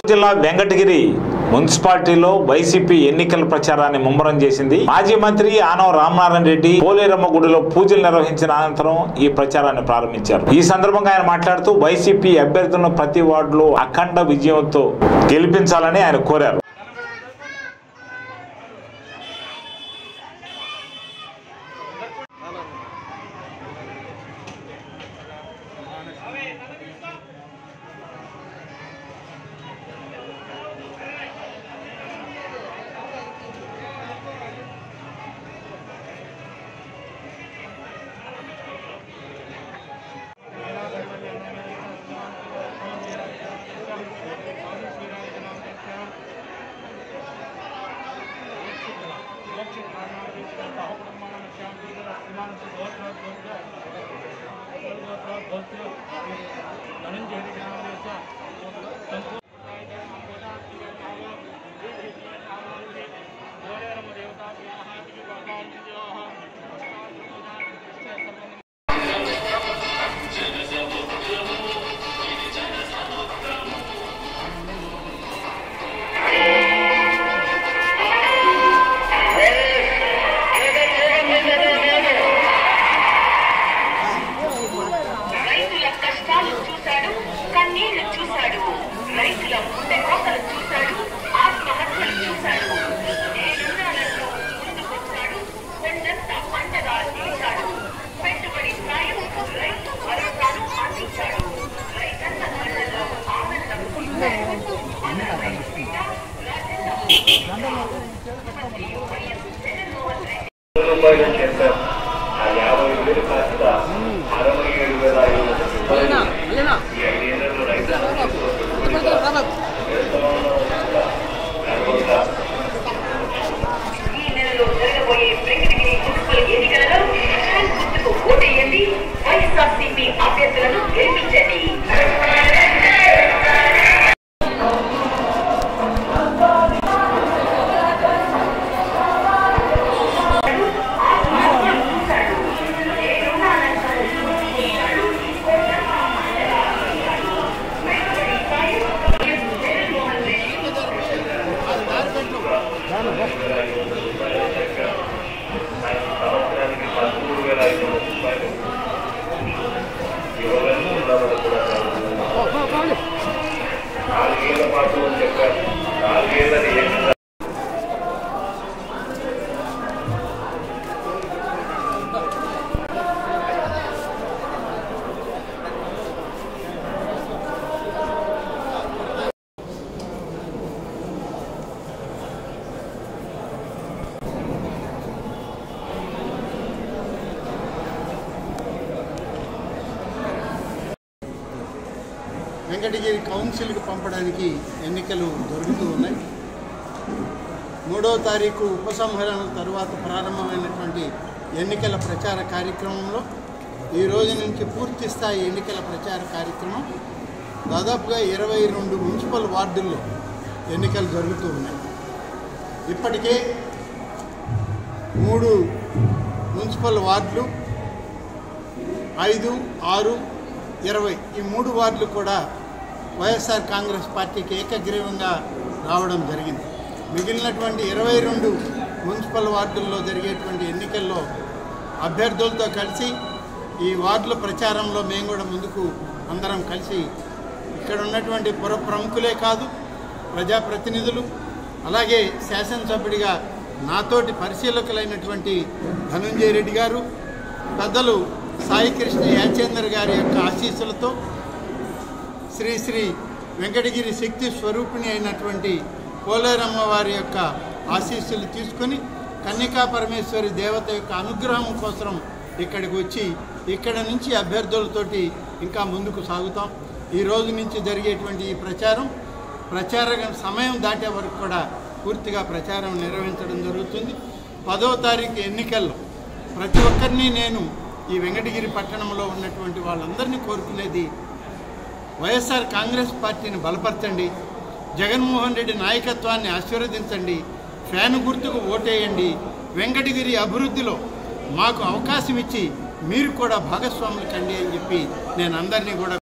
జిల్లా వెంకటగిరి మున్సిపాలిటీలో వైసీపీ ఎన్నికల ప్రచారాన్ని ముమ్మరం చేసింది మాజీ మంత్రి ఆనవ రామనారాయణ రెడ్డి పోలేరమ్మ గుడిలో పూజలు నిర్వహించిన అనంతరం ఈ ప్రచారాన్ని ప్రారంభించారు ఈ సందర్భంగా ఆయన మాట్లాడుతూ వైసీపీ అభ్యర్థులను ప్రతి వార్డులో అఖండ విజయంతో గెలిపించాలని ఆయన కోరారు రైతుల కష్టాలు చూశాడు కన్నీళ్లు చూశాడు రైతుల గుండె కోతలు చూశాడు ఆత్మహత్యలు చూశాడు నేనున్నానంటూ ముందుకొచ్చాడు కొండంత అండగా నిలిచాడు పెట్టుబడి సాయం రైతు భరోసాను అందించాడు రైతన్న కళ్ళలో ఆనందం చూశాడు మన రైతు బిడ్డ రాజన్న వైఎస్ జగన్మోహన్ రెడ్డి రూపాయలు చేశారు ఆ యాభై వేలు కాస్త అరవై ఏడు వేల ఐదు వందల రూపాయలు ఈ ఐదేళ్లలో రైతులకు ఈ నెలలో జరగబోయే వెంకటగిరి మున్సిపల్ ఎన్నికలలో ఫ్యాన్ గుర్తుకు ఓటేయండి వైఎస్ఆర్సీపీ అభ్యర్థులను గెలిపించండి సంవత్సరానికి పదమూడు వేల ఐదు వందల రూపాయలు ఇవ్వగలను ఉన్నవాళ్ళు కూడా కాదు. నాలుగేళ్ల పాటు అని చెప్పారు నాలుగేళ్ళని ఎక్స్ట్రా వెంకటగిరి కౌన్సిల్కి పంపడానికి ఎన్నికలు జరుగుతూ ఉన్నాయి మూడవ తారీఖు ఉపసంహరణ తరువాత ప్రారంభమైనటువంటి ఎన్నికల ప్రచార కార్యక్రమంలో ఈ రోజు నుంచి పూర్తి స్థాయి ఎన్నికల ప్రచార కార్యక్రమం దాదాపుగా ఇరవై రెండు మున్సిపల్ వార్డుల్లో ఎన్నికలు జరుగుతూ ఉన్నాయి ఇప్పటికే మూడు మున్సిపల్ వార్డులు ఐదు ఆరు ఇరవై ఈ మూడు వార్డులు కూడా వైఎస్ఆర్ కాంగ్రెస్ పార్టీకి ఏకగ్రీవంగా రావడం జరిగింది మిగిలినటువంటి ఇరవై రెండు మున్సిపల్ వార్డుల్లో జరిగేటువంటి ఎన్నికల్లో అభ్యర్థులతో కలిసి ఈ వార్డుల ప్రచారంలో మేము కూడా ముందుకు అందరం కలిసి ఇక్కడ ఉన్నటువంటి పుర ప్రముఖులే కాదు ప్రజాప్రతినిధులు అలాగే శాసనసభ్యుడిగా నాతోటి పరిశీలకులైనటువంటి ధనంజయ రెడ్డి గారు పెద్దలు సాయికృష్ణ యాచేందర్ గారి యొక్క ఆశీస్సులతో శ్రీ శ్రీ వెంకటగిరి శక్తి స్వరూపిణి అయినటువంటి పోలేరమ్మ వారి యొక్క ఆశీస్సులు తీసుకొని కన్యకా పరమేశ్వరి దేవత యొక్క అనుగ్రహం కోసం ఇక్కడికి వచ్చి ఇక్కడ నుంచి అభ్యర్థులతోటి ఇంకా ముందుకు సాగుతాం ఈ రోజు నుంచి జరిగేటువంటి ఈ ప్రచారం ప్రచార సమయం దాటే వరకు కూడా పూర్తిగా ప్రచారం నిర్వహించడం జరుగుతుంది పదో తారీఖు ఎన్నికల్లో ప్రతి ఒక్కరిని నేను ఈ వెంకటగిరి పట్టణంలో ఉన్నటువంటి వాళ్ళందరినీ కోరుకునేది వైఎస్ఆర్ కాంగ్రెస్ పార్టీని బలపరచండి జగన్మోహన్ రెడ్డి నాయకత్వాన్ని ఆశీర్వదించండి ఫ్యాన్ గుర్తుకు ఓటేయండి వెంకటగిరి అభివృద్ధిలో మాకు అవకాశం ఇచ్చి మీరు కూడా భాగస్వాములు కండి అని చెప్పి నేను అందరినీ కూడా